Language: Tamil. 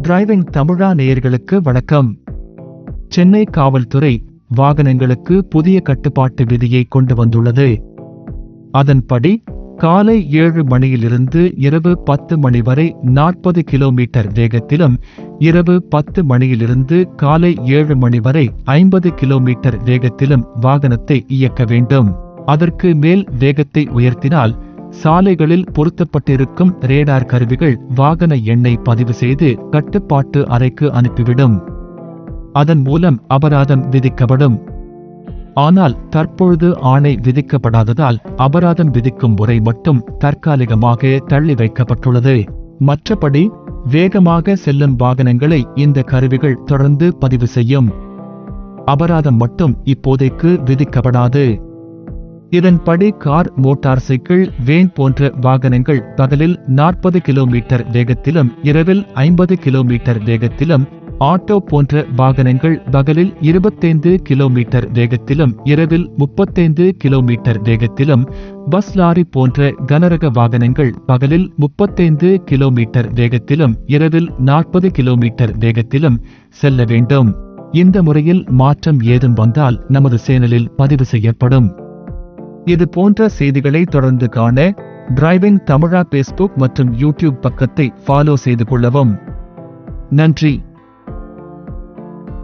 டிரைவிங் தமிழா நேயர்களுக்கு வணக்கம் சென்னை காவல்துறை வாகனங்களுக்கு புதிய கட்டுப்பாட்டு விதியை கொண்டு வந்துள்ளது அதன்படி காலை ஏழு மணியிலிருந்து இரவு பத்து மணி வரை நாற்பது கிலோமீட்டர் வேகத்திலும் இரவு பத்து மணியிலிருந்து காலை ஏழு மணி வரை ஐம்பது கிலோமீட்டர் வேகத்திலும் வாகனத்தை இயக்க வேண்டும் அதற்கு மேல் வேகத்தை உயர்த்தினால் சாலைகளில் பொருத்தப்பட்டிருக்கும் ரேடார் கருவிகள் வாகன எண்ணை பதிவு செய்து கட்டுப்பாட்டு அறைக்கு அனுப்பிவிடும் அதன் மூலம் அபராதம் விதிக்கப்படும் ஆனால் தற்பொழுது ஆணை விதிக்கப்படாததால் அபராதம் விதிக்கும் முறை மட்டும் தற்காலிகமாக தள்ளி வைக்கப்பட்டுள்ளது மற்றபடி வேகமாக செல்லும் வாகனங்களை இந்த கருவிகள் தொடர்ந்து பதிவு செய்யும் அபராதம் மட்டும் இப்போதைக்கு விதிக்கப்படாது இதன்படி கார் மோட்டார் சைக்கிள் வேன் போன்ற வாகனங்கள் பகலில் நாற்பது கிலோமீட்டர் வேகத்திலும் இரவில் ஐம்பது கிலோமீட்டர் வேகத்திலும் ஆட்டோ போன்ற வாகனங்கள் பகலில் இருபத்தைந்து கிலோமீட்டர் வேகத்திலும் இரவில் முப்பத்தைந்து கிலோமீட்டர் வேகத்திலும் பஸ் லாரி போன்ற கனரக வாகனங்கள் பகலில் முப்பத்தைந்து கிலோமீட்டர் வேகத்திலும் இரவில் நாற்பது கிலோமீட்டர் வேகத்திலும் செல்ல வேண்டும் இந்த முறையில் மாற்றம் ஏதும் வந்தால் நமது சேனலில் பதிவு செய்யப்படும் இது போன்ற செய்திகளை தொடர்ந்து காண டிரைவிங் தமிழா பேஸ்புக் மற்றும் யூடியூப் பக்கத்தை ஃபாலோ செய்து கொள்ளவும் நன்றி